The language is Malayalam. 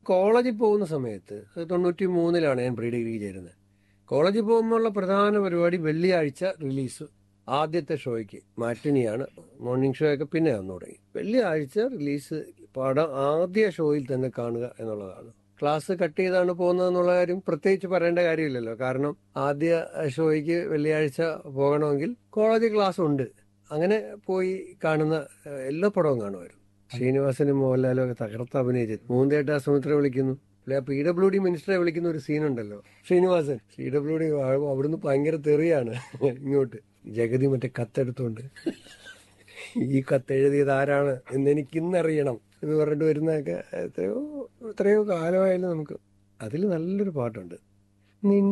കോളേജിൽ പോകുന്ന സമയത്ത് അത് തൊണ്ണൂറ്റി മൂന്നിലാണ് ഞാൻ പ്രീ ഡിഗ്രി ചേരുന്നത് കോളേജിൽ പോകുമ്പോഴുള്ള പ്രധാന പരിപാടി വെള്ളിയാഴ്ച റിലീസ് ആദ്യത്തെ ഷോയ്ക്ക് മാറ്റിനിയാണ് മോർണിംഗ് ഷോ ഒക്കെ പിന്നെ വന്നു തുടങ്ങി വെള്ളിയാഴ്ച റിലീസ് പടം ആദ്യ ഷോയിൽ തന്നെ കാണുക എന്നുള്ളതാണ് ക്ലാസ് കട്ട് ചെയ്താണ് പോകുന്നതെന്നുള്ള കാര്യം പ്രത്യേകിച്ച് പറയേണ്ട കാര്യമില്ലല്ലോ കാരണം ആദ്യ ഷോയ്ക്ക് വെള്ളിയാഴ്ച പോകണമെങ്കിൽ കോളേജ് ക്ലാസ് ഉണ്ട് അങ്ങനെ പോയി കാണുന്ന ഏഹ്, എല്ലാ പടവും കാണുമായിരുന്നു ശ്രീനിവാസനും മോഹൻലാലും ഒക്കെ തകർത്ത് അഭിനയിച്ചു മൂന്നേട്ട സുമിത്ര വിളിക്കുന്നു അല്ലെ പി ഡബ്ല്യു ഡി മിനിസ്റ്ററെ വിളിക്കുന്ന ഒരു സീനുണ്ടല്ലോ ശ്രീനിവാസൻ പി ഡബ്ല്യു ഡി അവിടുന്ന് ഭയങ്കര തെറിയാണ് ഇങ്ങോട്ട് ജഗതി മറ്റേ കത്തെടുത്തോണ്ട് ഈ കത്തെഴുതിയത് ആരാണ് എന്ന് എനിക്ക് ഇന്നറിയണം എന്ന് പറഞ്ഞിട്ട് വരുന്നതൊക്കെ എത്രയോ എത്രയോ കാലമായാലും നമുക്ക് അതിൽ നല്ലൊരു പാട്ടുണ്ട് നിൻ